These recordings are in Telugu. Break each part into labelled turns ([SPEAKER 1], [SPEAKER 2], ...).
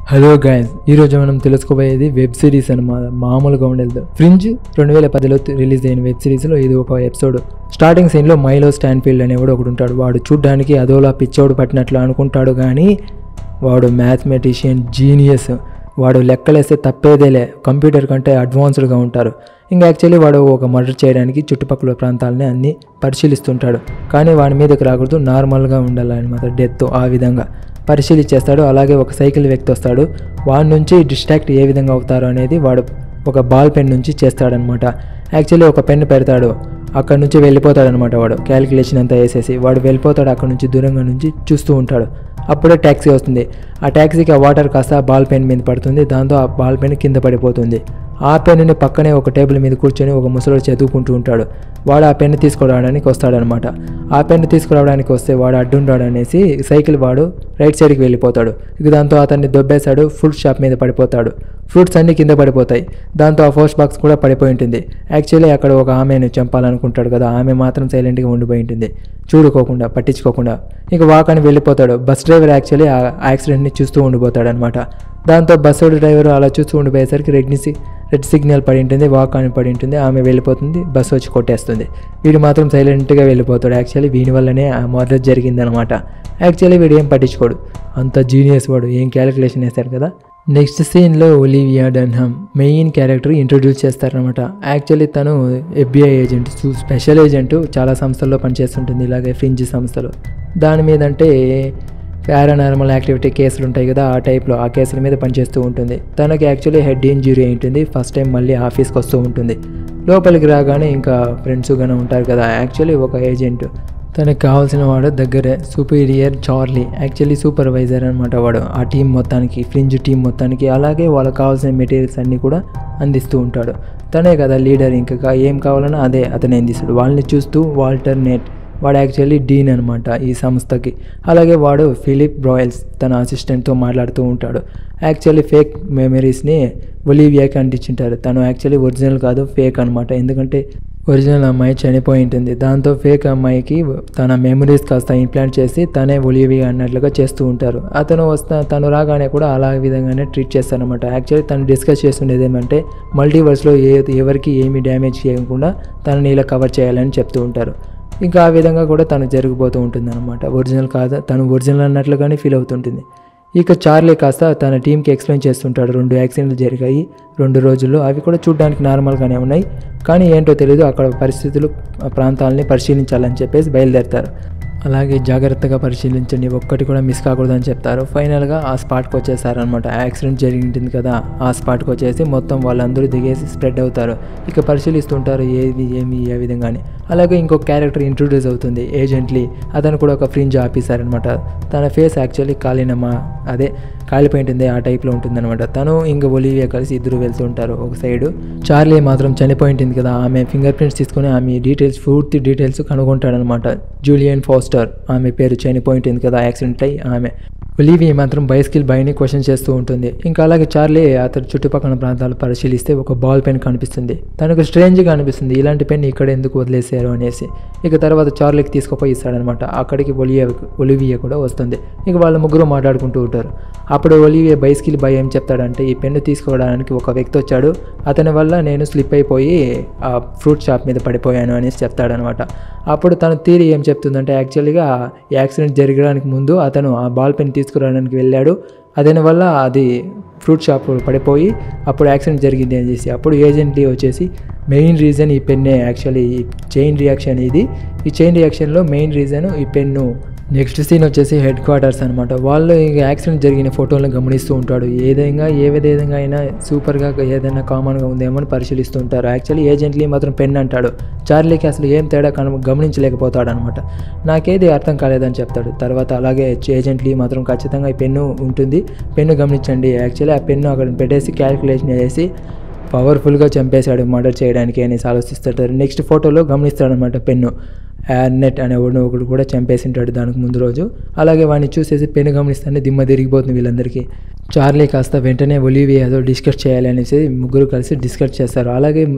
[SPEAKER 1] హలో గైస్ ఈరోజు మనం తెలుసుకోబోయేది వెబ్ సిరీస్ అనమాట మామూలుగా ఉండేది ఫ్రింజ్ రెండు వేల పదిలో రిలీజ్ అయిన వెబ్ సిరీస్లో ఇది ఒక ఎపిసోడ్ స్టార్టింగ్ సీన్లో మైలో స్టాన్ఫీల్డ్ అనేవాడు ఒకడు ఉంటాడు వాడు చూడ్డానికి అదోలా పిచ్చోడు పట్టినట్లు అనుకుంటాడు కానీ వాడు మ్యాథమెటిషియన్ జీనియస్ వాడు లెక్కలేస్తే తప్పేదేలే కంప్యూటర్ కంటే అడ్వాన్స్డ్గా ఉంటారు ఇంకా యాక్చువల్లీ వాడు ఒక మర్డర్ చేయడానికి చుట్టుపక్కల ప్రాంతాలని అన్నీ పరిశీలిస్తుంటాడు కానీ వాడి మీదకి రాకూడదు నార్మల్గా ఉండాలన్నమాట డెత్ ఆ విధంగా పరిశీలించేస్తాడు అలాగే ఒక సైకిల్ వ్యక్తి వస్తాడు వాడి నుంచి డిస్ట్రాక్ట్ ఏ విధంగా అవుతారు అనేది వాడు ఒక బాల్ పెన్ నుంచి చేస్తాడనమాట యాక్చువల్లీ ఒక పెన్ పెడతాడు అక్కడ నుంచి వెళ్ళిపోతాడనమాట వాడు క్యాలిక్యులేషన్ అంతా వేసేసి వాడు వెళ్ళిపోతాడు అక్కడ నుంచి దూరంగా నుంచి చూస్తూ ఉంటాడు అప్పుడే ట్యాక్సీ వస్తుంది ఆ ట్యాక్సీకి ఆ వాటర్ కాస్త ఆ బాల్ పెన్ మీద పడుతుంది దాంతో ఆ బాల్ పెన్ కింద పడిపోతుంది ఆ పెన్నుని పక్కనే ఒక టేబుల్ మీద కూర్చొని ఒక ముసలోడు చదువుకుంటూ ఉంటాడు వాడు ఆ పెన్ను తీసుకురావడానికి వస్తాడనమాట ఆ పెన్ను తీసుకురావడానికి వస్తే వాడు అడ్డుంటాడు అనేసి సైకిల్ వాడు రైట్ సైడ్కి వెళ్ళిపోతాడు ఇక దాంతో అతన్ని దొబ్బేశాడు ఫ్రూట్ షాప్ మీద పడిపోతాడు ఫ్రూట్స్ అన్నీ కింద పడిపోతాయి దాంతో ఆ పోస్ట్ బాక్స్ కూడా పడిపోయి ఉంటుంది యాక్చువల్లీ అక్కడ ఒక ఆమెను చంపాలనుకుంటాడు కదా ఆమె మాత్రం సైలెంట్గా ఉండిపోయి ఉంటుంది చూడుకోకుండా పట్టించుకోకుండా ఇక వాక్ అని వెళ్ళిపోతాడు బస్ డ్రైవర్ యాక్చువల్లీ ఆ యాక్సిడెంట్ని చూస్తూ ఉండిపోతాడు అనమాట దాంతో బస్సు డ్రైవర్ అలా చూస్తూ ఉండిపోయేసరికి రెడ్ని రెడ్ సిగ్నల్ పడి ఉంటుంది వాక్ అని పడి ఉంటుంది ఆమె వెళ్ళిపోతుంది బస్సు వచ్చి కొట్టేస్తుంది వీడు మాత్రం సైలెంట్గా వెళ్ళిపోతాడు యాక్చువల్లీ వీని వల్లనే ఆ మర్డర్ జరిగిందనమాట యాక్చువల్లీ వీడు ఏం పట్టించుకోడు అంత జీనియస్ వాడు ఏం క్యాలిక్యులేషన్ వేశారు కదా నెక్స్ట్ సీన్లో Olivia Dunham main character introduce చేస్తారనమాట యాక్చువల్లీ తను ఎఫ్బిఐ ఏజెంట్ స్పెషల్ ఏజెంట్ చాలా సంస్థల్లో పనిచేస్తుంటుంది ఇలాగే ఫ్రింజ్ సంస్థలో దాని మీద అంటే పారానార్మల్ యాక్టివిటీ కేసులు ఉంటాయి కదా ఆ టైప్లో ఆ కేసుల మీద పనిచేస్తూ ఉంటుంది తనకి యాక్చువల్లీ హెడ్ ఇంజురీ అయి ఉంటుంది ఫస్ట్ టైం మళ్ళీ ఆఫీస్కి వస్తూ ఉంటుంది లోపలికి రాగానే ఇంకా ఫ్రెండ్స్ గానే ఉంటారు కదా యాక్చువల్లీ ఒక ఏజెంట్ తనకు కావాల్సిన వాడు దగ్గరే సూపీరియర్ చార్లీ యాక్చువల్లీ సూపర్వైజర్ అనమాట వాడు ఆ టీం మొత్తానికి ఫ్రింజ్ టీం మొత్తానికి అలాగే వాళ్ళకి కావాల్సిన మెటీరియల్స్ అన్నీ కూడా అందిస్తూ ఉంటాడు తనే కదా లీడర్ ఇంకా ఏం కావాలన్నా అదే అతనే అందిస్తాడు వాళ్ళని చూస్తూ వాల్టర్ నెట్ వాడు యాక్చువల్లీ డీన్ అనమాట ఈ సంస్థకి అలాగే వాడు ఫిలిప్ బ్రాయల్స్ తన అసిస్టెంట్తో మాట్లాడుతూ ఉంటాడు యాక్చువల్లీ ఫేక్ మెమరీస్ని ఒలివియాకి అంటించుంటారు తను యాక్చువల్లీ ఒరిజినల్ కాదు ఫేక్ అనమాట ఎందుకంటే ఒరిజినల్ అమ్మాయి చనిపోయి ఉంటుంది దాంతో ఫేక్ అమ్మాయికి తన మెమరీస్ కాస్త ఇంప్లాంట్ చేసి తనే ఒలివియా అన్నట్లుగా చేస్తూ ఉంటారు అతను వస్తా తను రాగానే కూడా అలా విధంగానే ట్రీట్ చేస్తారనమాట యాక్చువల్లీ తను డిస్కస్ చేస్తుండేది ఏమంటే మల్టీవర్స్లో ఏ ఎవరికి ఏమీ డ్యామేజ్ చేయకుండా తనని ఇలా కవర్ చేయాలని చెప్తూ ఉంటారు ఇంకా ఆ విధంగా కూడా తను జరిగిపోతూ ఉంటుంది అనమాట ఒరిజినల్ కాదు తను ఒరిజినల్ అన్నట్లుగానే ఫీల్ అవుతుంటుంది ఇక చార్లీ కాస్త తన టీంకి ఎక్స్ప్లెయిన్ చేస్తుంటాడు రెండు యాక్సిడెంట్లు జరిగాయి రెండు రోజుల్లో అవి కూడా చూడడానికి నార్మల్గానే ఉన్నాయి కానీ ఏంటో తెలియదు అక్కడ పరిస్థితులు ఆ ప్రాంతాలని పరిశీలించాలని చెప్పేసి బయలుదేరుతారు అలాగే జాగ్రత్తగా పరిశీలించండి ఒక్కటి కూడా మిస్ కాకూడదని చెప్తారు ఫైనల్గా ఆ స్పాట్కి వచ్చేసారనమాట యాక్సిడెంట్ జరిగి ఉంటుంది కదా ఆ స్పాట్కి వచ్చేసి మొత్తం వాళ్ళందరూ దిగేసి స్ప్రెడ్ అవుతారు ఇక పరిశీలిస్తుంటారు ఏది ఏమి ఏ విధంగాని అలాగే ఇంకొక క్యారెక్టర్ ఇంట్రొడ్యూస్ అవుతుంది ఏజెంట్లీ అతను కూడా ఒక ఫ్రింజ్ ఆఫీసర్ అనమాట తన ఫేస్ యాక్చువల్లీ కాలినమా అదే కాలిపోయి ఉంటుంది ఆ టైప్లో ఉంటుందన్నమాట తను ఇంకా ఒలివియా కలిసి ఇద్దరు వెళ్తూ ఉంటారు ఒక సైడు చార్లీ మాత్రం చనిపోయి ఉంటుంది కదా ఆమె ఫింగర్ ప్రింట్స్ తీసుకుని ఆమె డీటెయిల్స్ పూర్తి డీటెయిల్స్ కనుగొంటాడనమాట జూలియన్ ఫాస్టర్ ఆమె పేరు చనిపోయి ఉంటుంది కదా యాక్సిడెంట్ అయ్యి ఆమె ఒలివియా మాత్రం బైస్కిల్ బైని క్వశ్చన్ చేస్తూ ఉంటుంది ఇంకా అలాగే చార్లీ అతను చుట్టుపక్కల ప్రాంతాలు పరిశీలిస్తే ఒక బాల్ పెన్ కనిపిస్తుంది తనకు స్ట్రేంజ్గా అనిపిస్తుంది ఇలాంటి పెన్ ఇక్కడ ఎందుకు వదిలేశారు అనేసి ఇక తర్వాత చార్లీకి తీసుకుపోయి ఇస్తాడనమాట అక్కడికి ఒలివియా ఒలివియా కూడా వస్తుంది ఇక వాళ్ళ ముగ్గురు మాట్లాడుకుంటూ ఉంటారు అప్పుడు ఒలివియా బైస్కిల్ బై ఏం చెప్తాడంటే ఈ పెన్ను తీసుకోవడానికి ఒక వ్యక్తి వచ్చాడు అతని వల్ల నేను స్లిప్ అయిపోయి ఆ ఫ్రూట్ షాప్ మీద పడిపోయాను అనేసి చెప్తాడనమాట అప్పుడు తన తీరి ఏం చెప్తుందంటే యాక్చువల్గా యాక్సిడెంట్ జరగడానికి ముందు అతను ఆ బాల్ పెన్ తీసుకురావడానికి వెళ్ళాడు అదని వల్ల అది ఫ్రూట్ షాప్ పడిపోయి అప్పుడు యాక్సిడెంట్ జరిగింది అని చేసి అప్పుడు ఏజెంట్లీ వచ్చేసి మెయిన్ రీజన్ ఈ పెన్నే యాక్చువల్లీ ఈ చైన్ రియాక్షన్ ఇది ఈ చైన్ రియాక్షన్లో మెయిన్ రీజన్ ఈ పెన్ను నెక్స్ట్ సీన్ వచ్చేసి హెడ్ క్వార్టర్స్ అనమాట వాళ్ళు ఇక యాక్సిడెంట్ జరిగిన ఫోటోలను గమనిస్తూ ఉంటాడు ఏదైనా ఏ విధంగా అయినా సూపర్గా ఏదైనా కామన్గా ఉందేమో అని పరిశీలిస్తూ ఉంటారు యాక్చువల్లీ ఏజెంట్లీ మాత్రం పెన్ అంటాడు చార్లీకి అసలు ఏం తేడా కన గమనించలేకపోతాడు అనమాట నాకేది అర్థం కాలేదని చెప్తాడు తర్వాత అలాగే ఏజెంట్లీ మాత్రం ఖచ్చితంగా ఈ పెన్ను ఉంటుంది పెన్ను గమనించండి యాక్చువల్లీ ఆ పెన్ను అక్కడ పెట్టేసి క్యాలిక్యులేషన్ చేసి పవర్ఫుల్గా చంపేశాడు మర్డర్ చేయడానికి అనేసి ఆలోచిస్తుంటారు నెక్స్ట్ ఫోటోలో గమనిస్తాడనమాట పెన్ను నెట్ అనే వాడు ఒకడు కూడా చంపేసి ఉంటాడు దానికి ముందు రోజు అలాగే వాడిని చూసేసి పెన్ను గమనిస్తానే దిమ్మ తిరిగిపోతుంది వీళ్ళందరికీ చార్లీ కాస్త వెంటనే ఒలివియా ఏదో డిస్కస్ చేయాలి అనేసి ముగ్గురు కలిసి డిస్కస్ చేస్తారు అలాగే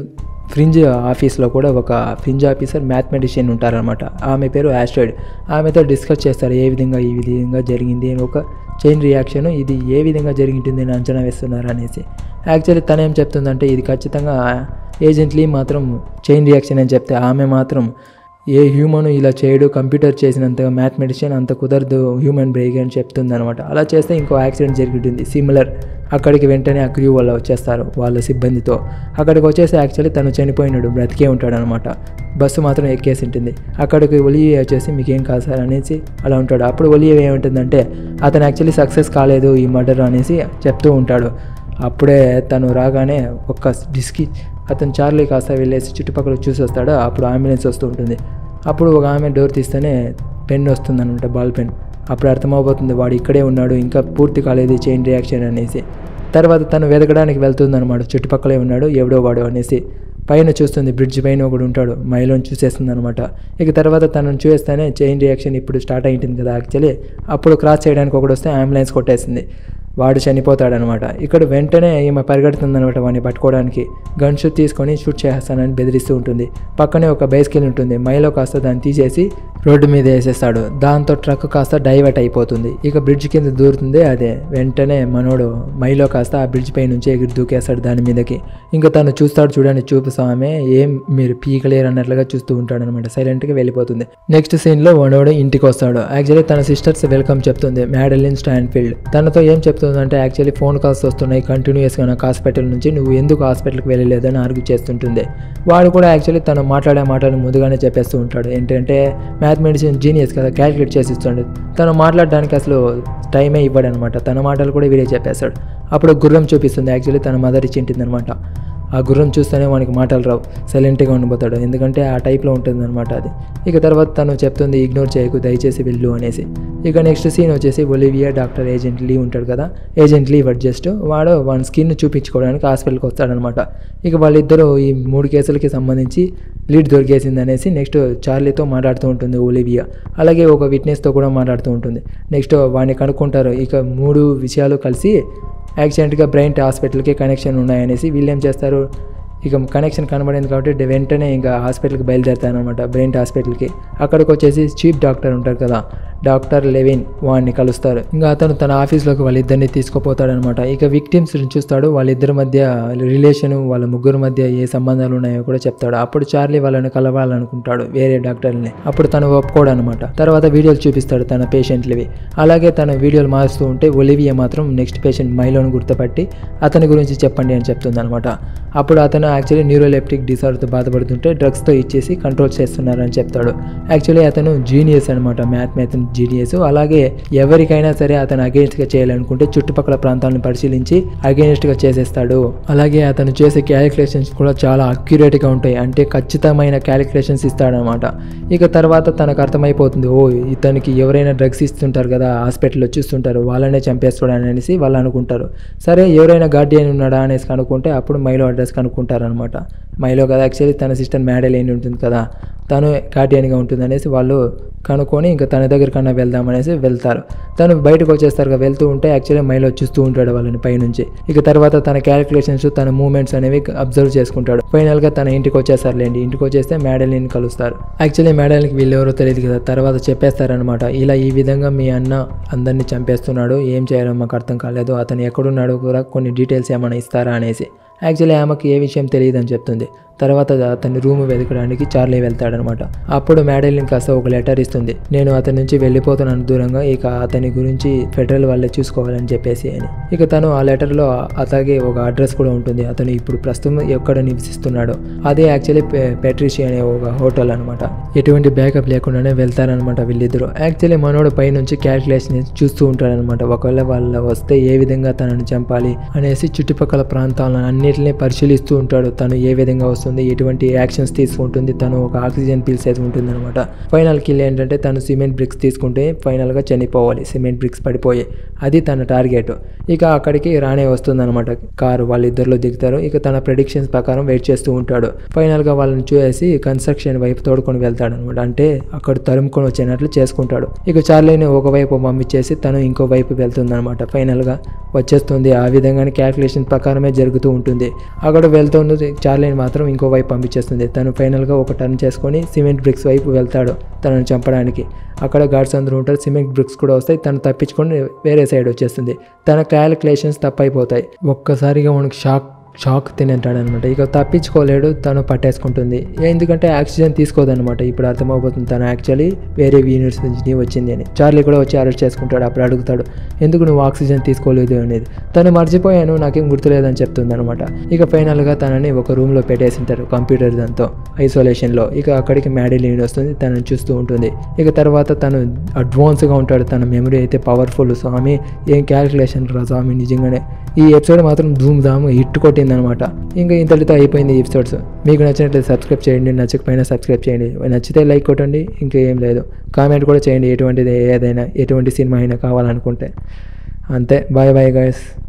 [SPEAKER 1] ఫ్రింజ్ ఆఫీస్లో కూడా ఒక ఫ్రింజ్ ఆఫీసర్ మ్యాథమెటిషియన్ ఉంటారనమాట ఆమె పేరు ఆస్ట్రాయిడ్ ఆమెతో డిస్కస్ చేస్తారు ఏ విధంగా ఈ విధంగా జరిగింది అని ఒక చైన్ రియాక్షన్ ఇది ఏ విధంగా జరిగింటుంది అని అంచనా వేస్తున్నారు అనేసి యాక్చువల్లీ తను ఏం చెప్తుందంటే ఇది ఖచ్చితంగా ఏజెంట్లీ మాత్రం చైన్ రియాక్షన్ అని చెప్తే ఆమె మాత్రం ఏ హ్యూమన్ ఇలా చేయడు కంప్యూటర్ చేసినంతగా మ్యాథమెటిషియన్ అంత కుదరదు హ్యూమన్ బ్రెయిన్ అని చెప్తుంది అనమాట అలా చేస్తే ఇంకో యాక్సిడెంట్ జరుగుతుంది సిమిలర్ అక్కడికి వెంటనే ఆ క్రూ వాళ్ళు వచ్చేస్తారు వాళ్ళ సిబ్బందితో అక్కడికి వచ్చేసి యాక్చువల్లీ తను చనిపోయినాడు బ్రతికే ఉంటాడు అనమాట బస్సు మాత్రం ఎక్కేసి ఉంటుంది అక్కడికి ఒలియే వచ్చేసి మీకు ఏం కాదు సార్ అనేసి అలా ఉంటాడు అప్పుడు ఒలియే ఏముంటుందంటే అతను యాక్చువల్లీ సక్సెస్ కాలేదు ఈ మర్డర్ అనేసి చెప్తూ ఉంటాడు అప్పుడే తను రాగానే ఒక్క డిస్కి అతను చార్లీ కాస్త వెళ్ళేసి చుట్టుపక్కల చూసి వస్తాడు అప్పుడు అంబులెన్స్ వస్తూ ఉంటుంది అప్పుడు ఒక ఆమె డోర్ తీస్తేనే పెన్ వస్తుంది అనమాట బాల్ పెన్ అప్పుడు అర్థమవుతుంది వాడు ఇక్కడే ఉన్నాడు ఇంకా పూర్తి కాలేదు చైన్ రియాక్షన్ అనేసి తర్వాత తను వెతకడానికి వెళ్తుంది అనమాట చుట్టుపక్కలే ఉన్నాడు ఎవడో వాడు అనేసి పైన చూస్తుంది బ్రిడ్జ్ పైన ఒకడు ఉంటాడు మైలోని చూసేస్తుంది అనమాట ఇక తర్వాత తనను చూస్తేనే చైన్ రియాక్షన్ ఇప్పుడు స్టార్ట్ అయింటుంది కదా యాక్చువల్లీ అప్పుడు క్రాస్ చేయడానికి ఒకడు వస్తే అంబులెన్స్ కొట్టేసింది వాడు చనిపోతాడనమాట ఇక్కడ వెంటనే ఈమె పరిగెడుతుందనమాట వాడిని పట్టుకోవడానికి గన్ షూట్ తీసుకొని షూట్ చేస్తానని బెదిరిస్తూ ఉంటుంది పక్కనే ఒక బైస్కిల్ ఉంటుంది మైలో కాస్త దాన్ని తీసేసి రోడ్డు మీద వేసేస్తాడు దాంతో ట్రక్ కాస్త డైవర్ట్ అయిపోతుంది ఇక బ్రిడ్జ్ కింద దూరుతుంది అదే వెంటనే మనోడు మైలో కాస్త ఆ బ్రిడ్జ్ పై నుంచి ఎగిరి దూకేస్తాడు దాని మీదకి ఇంకా తను చూస్తాడు చూడండి చూపు స్వామి ఏం మీరు పీకలేరు అన్నట్లుగా చూస్తూ ఉంటాడు అనమాట సైలెంట్గా వెళ్ళిపోతుంది నెక్స్ట్ సీన్లో మనోడు ఇంటికి వస్తాడు యాక్చువల్లీ తన సిస్టర్స్ వెల్కమ్ చెప్తుంది మ్యాడలిన్ స్టాన్ఫీల్డ్ తనతో ఏం చెప్తుందంటే యాక్చువల్లీ ఫోన్ కాల్స్ వస్తున్నాయి కంటిన్యూస్గా నాకు హాస్పిటల్ నుంచి నువ్వు ఎందుకు హాస్పిటల్కి వెళ్ళలేదని ఆర్గ్యూ చేస్తుంటుంది వాడు కూడా యాక్చువల్లీ తను మాట్లాడే మాటలు ముందుగానే చెప్పేస్తూ ఉంటాడు ఏంటంటే మ్యాథమెటిషియన్ జీనియస్ కదా క్యాలిక్యులేట్ చేసి ఇస్తుండే తను మాట్లాడడానికి అసలు టైమే ఇవ్వడు అనమాట తన మాటలు కూడా వీడే చెప్పేస్తాడు అప్పుడు గుర్రం చూపిస్తుంది యాక్చువల్లీ తన మదర్ ఇచ్చింటుంది అనమాట ఆ గుర్రం చూస్తేనే వానికి మాటలు రావు సైలెంట్గా ఉండిపోతాడు ఎందుకంటే ఆ టైప్లో ఉంటుంది అనమాట అది ఇక తర్వాత తను చెప్తుంది ఇగ్నోర్ చేయకు దయచేసి వెళ్ళు అనేసి ఇక నెక్స్ట్ సీన్ వచ్చేసి ఒలివియా డాక్టర్ ఏజెంట్ లీ ఉంటాడు కదా ఏజెంట్ లీ వాడు జస్ట్ వాడు వాని స్కిన్ చూపించుకోవడానికి హాస్పిటల్కి వస్తాడనమాట ఇక వాళ్ళిద్దరూ ఈ మూడు కేసులకి సంబంధించి లీడ్ దొరికేసింది అనేసి నెక్స్ట్ చార్లీతో మాట్లాడుతూ ఉంటుంది ఒలివియా అలాగే ఒక విట్నెస్తో కూడా మాట్లాడుతూ ఉంటుంది నెక్స్ట్ వాడిని కనుక్కుంటారు ఇక మూడు విషయాలు కలిసి యాక్సిడెంట్గా బ్రెయిన్ హాస్పిటల్కి కనెక్షన్ ఉన్నాయనేసి వీళ్ళు ఏం చేస్తారు ఇక కనెక్షన్ కనబడింది కాబట్టి వెంటనే ఇంకా హాస్పిటల్కి బయలుదేరుతానమాట బ్రెయిన్ హాస్పిటల్కి అక్కడికి వచ్చేసి చీఫ్ డాక్టర్ ఉంటారు కదా డాక్టర్ లెవిన్ వాడిని కలుస్తారు ఇంకా అతను తన ఆఫీస్లోకి వాళ్ళిద్దరిని తీసుకుపోతాడనమాట ఇక విక్టిమ్స్ చూస్తాడు వాళ్ళిద్దరి మధ్య రిలేషన్ వాళ్ళ ముగ్గురు మధ్య ఏ సంబంధాలు ఉన్నాయో కూడా చెప్తాడు అప్పుడు చార్లీ వాళ్ళని కలవాలనుకుంటాడు వేరే డాక్టర్ని అప్పుడు తను ఒప్పుకోడు అనమాట తర్వాత వీడియోలు చూపిస్తాడు తన పేషెంట్లవి అలాగే తన వీడియోలు మారుస్తూ ఉంటే ఒలివియా మాత్రం నెక్స్ట్ పేషెంట్ మైలోను గుర్తుపట్టి అతని గురించి చెప్పండి అని చెప్తుంది అనమాట అప్పుడు అతను యాక్చువల్లీ న్యూరోలెప్టిక్ డిసార్డర్తో బాధపడుతుంటే డ్రగ్స్తో ఇచ్చేసి కంట్రోల్ చేస్తున్నారని చెప్తాడు యాక్చువల్లీ అతను జీనియస్ అనమాట మ్యాథ్ మ్యాథ్ జీనియస్ అలాగే ఎవరికైనా సరే అతను అగేన్స్ట్గా చేయాలనుకుంటే చుట్టుపక్కల ప్రాంతాలను పరిశీలించి అగేన్స్ట్గా చేసేస్తాడు అలాగే అతను చేసే క్యాలిక్యులేషన్స్ కూడా చాలా అక్యురేట్గా ఉంటాయి అంటే ఖచ్చితమైన క్యాలిక్యులేషన్స్ ఇస్తాడనమాట ఇక తర్వాత తనకు అర్థమైపోతుంది ఓ ఇతనికి ఎవరైనా డ్రగ్స్ ఇస్తుంటారు కదా హాస్పిటల్లో చూస్తుంటారు వాళ్ళనే చంపేస్తాడు అనేసి వాళ్ళు అనుకుంటారు సరే ఎవరైనా గార్డియన్ ఉన్నాడా అనేసి కనుక్కుంటే అప్పుడు మైలో అడ్రస్ కనుక్కుంటారనమాట మైలో కదా యాక్చువల్లీ తన సిస్టర్ మ్యాడలైన్ ఉంటుంది కదా తను గార్డియన్గా ఉంటుంది అనేసి వాళ్ళు కనుక్కొని ఇంకా తన దగ్గర కన్నా వెళ్దామనేసి వెళ్తారు తను బయటకు వచ్చేస్తారు కదా వెళ్తూ ఉంటే యాక్చువల్లీ మైలో చూస్తూ ఉంటాడు వాళ్ళని పైనుంచి ఇక తర్వాత తన క్యాలిక్యులేషన్స్ తన మూమెంట్స్ అనేవి అబ్జర్వ్ చేసుకుంటాడు ఫైనల్గా తన ఇంటికి వచ్చేస్తారులేండి ఇంటికి వచ్చేస్తే మ్యాడలిన్ కలుస్తారు యాక్చువల్లీ మ్యాడలిన్కి వీళ్ళు ఎవరో తెలియదు కదా తర్వాత చెప్పేస్తారనమాట ఇలా ఈ విధంగా మీ అన్న అందరినీ చంపేస్తున్నాడు ఏం చేయాలో మాకు అర్థం కాలేదు అతను ఎక్కడున్నాడో కూడా కొన్ని డీటెయిల్స్ ఏమైనా ఇస్తారా అనేసి యాక్చువల్లీ ఆమెకి ఏ విషయం తెలియదని చెప్తుంది తర్వాత అతని రూమ్ వెతకడానికి చార్లీ వెళ్తాడనమాట అప్పుడు మ్యాడలిన్ కాస్త ఒక లెటర్ ఇస్తుంది నేను అతని నుంచి వెళ్ళిపోతున్నాను దూరంగా ఇక అతని గురించి ఫెడరల్ వాళ్ళే చూసుకోవాలని చెప్పేసి అని ఇక తను ఆ లెటర్లో అలాగే ఒక అడ్రస్ కూడా ఉంటుంది అతను ఇప్పుడు ప్రస్తుతం ఎక్కడ నివసిస్తున్నాడో అదే యాక్చువల్లీ పెట్రిషి అనే ఒక హోటల్ అనమాట ఎటువంటి బ్యాకప్ లేకుండానే వెళ్తారనమాట వీళ్ళిద్దరు యాక్చువల్లీ మనోడు పైనుంచి క్యాల్కులేషన్ చూస్తూ ఉంటాడనమాట ఒకవేళ వాళ్ళ వస్తే ఏ విధంగా తనను చంపాలి అనేసి చుట్టుపక్కల ప్రాంతాలను అన్నిటిని పరిశీలిస్తూ ఉంటాడు తను ఏ విధంగా వస్తుంది ఎటువంటి యాక్షన్స్ తీసుకుంటుంది తను ఒక ఆక్సిజన్ పీల్స్ అయితే ఉంటుంది అనమాట ఫైనల్ కిల్ ఏంటంటే తను సిమెంట్ బ్రిక్స్ తీసుకుంటే ఫైనల్గా చనిపోవాలి సిమెంట్ బ్రిక్స్ పడిపోయి అది తన టార్గెట్ ఇక అక్కడికి రానే వస్తుందన్నమాట కారు వాళ్ళిద్దరిలో దిగుతారు ఇక తన ప్రెడిక్షన్స్ ప్రకారం వెయిట్ చేస్తూ ఉంటాడు ఫైనల్గా వాళ్ళని చూసి కన్స్ట్రక్షన్ వైపు తోడుకొని వెళ్తాడు అనమాట అంటే అక్కడ తరుముకొని వచ్చినట్లు చేసుకుంటాడు ఇక చార్లీని ఒకవైపు పంపించేసి తను ఇంకో వైపు వెళ్తుంది అనమాట ఫైనల్గా వచ్చేస్తుంది ఆ విధంగానే క్యాల్కులేషన్ ప్రకారమే జరుగుతూ ఉంటుంది అక్కడ వెళ్తున్నది చార్లీని మాత్రం ఇంకో వైపు పంపించేస్తుంది తను ఫైనల్గా ఒక టర్న్ చేసుకొని సిమెంట్ బ్రిక్స్ వైపు వెళ్తాడు తనను చంపడానికి అక్కడ గార్డ్స్ అందరూ ఉంటారు సిమెంట్ బ్రిక్స్ కూడా వస్తాయి తను తప్పించుకొని వేరే సైడ్ వచ్చేస్తుంది తన క్యాలిక్యులేషన్స్ తప్పైపోతాయి ఒక్కసారిగా మనకు షాక్ షాక్ తినేంటాడు అనమాట ఇక తప్పించుకోలేడు తను పట్టేసుకుంటుంది ఎందుకంటే ఆక్సిజన్ తీసుకోదన్నమాట ఇప్పుడు అర్థమవుతుంది తను యాక్చువల్లీ వేరే యూనివర్స్ నుంచి వచ్చింది అని చార్లీ కూడా వచ్చి అరెస్ట్ చేసుకుంటాడు అప్పుడు అడుగుతాడు ఎందుకు నువ్వు ఆక్సిజన్ తీసుకోలేదు అనేది తను మర్చిపోయాను నాకేం గుర్తులేదని చెప్తుంది అనమాట ఇక ఫైనల్గా తనని ఒక రూమ్లో పెట్టేసింటారు కంప్యూటర్ దాంతో ఐసోలేషన్లో ఇక అక్కడికి మ్యాడిలిన్ వస్తుంది తనని చూస్తూ ఉంటుంది ఇక తర్వాత తను అడ్వాన్స్గా ఉంటాడు తన మెమరీ అయితే పవర్ఫుల్ స్వామి ఏం క్యాలిక్యులేషన్ రా స్వామి నిజంగానే ఈ ఎపిసోడ్ మాత్రం ధూమ్ ధామ్ హిట్ కొట్టిందనమాట ఇంకా ఇంతటితో అయిపోయింది ఈ ఎపిసోడ్స్ మీకు నచ్చినట్లయితే సబ్స్క్రైబ్ చేయండి నచ్చకపోయినా సబ్స్క్రైబ్ చేయండి నచ్చితే లైక్ కొట్టండి ఇంకా ఏం లేదు కామెంట్ కూడా చేయండి ఎటువంటిది ఏదైనా ఎటువంటి సినిమా అయినా కావాలనుకుంటే అంతే బాయ్ బాయ్ గాయస్